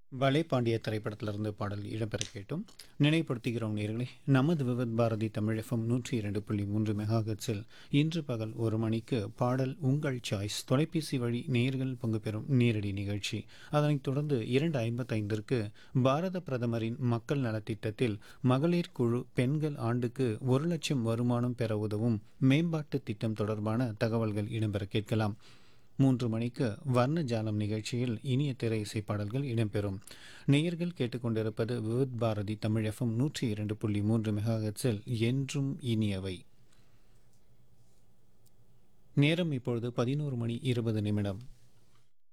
பலே பாண்டிய திரைப்படத்திலிருந்து பாடல் இடம்பெற கேட்டும் நினைப்படுத்துகிறோம் நேர்களே நமது விவத் பாரதி தமிழ் எஃப்எம் நூற்றி இரண்டு புள்ளி மூன்று மெகாஹெட்ஸில் இன்று பகல் ஒரு மணிக்கு பாடல் உங்கள் சாய்ஸ் தொலைபேசி வழி நேர்கள் பங்கு பெறும் நேரடி நிகழ்ச்சி அதனைத் தொடர்ந்து இரண்டு ஐம்பத்தைந்திற்கு பாரத பிரதமரின் மக்கள் நலத்திட்டத்தில் மகளிர் குழு பெண்கள் ஆண்டுக்கு ஒரு லட்சம் வருமானம் பெற உதவும் மேம்பாட்டு திட்டம் தொடர்பான தகவல்கள் இடம்பெற கேட்கலாம் மூன்று மணிக்கு வர்ண ஜாலம் நிகழ்ச்சியில் இனிய திரை இசை பாடல்கள் இடம்பெறும் நேயர்கள் கேட்டுக்கொண்டிருப்பது விவித் பாரதி தமிழ் எஃப்எம் நூற்றி இரண்டு புள்ளி மூன்று மெகாஹெட்ஸில் என்றும் இனியவை நேரம் இப்பொழுது பதினோரு மணி இருபது நிமிடம்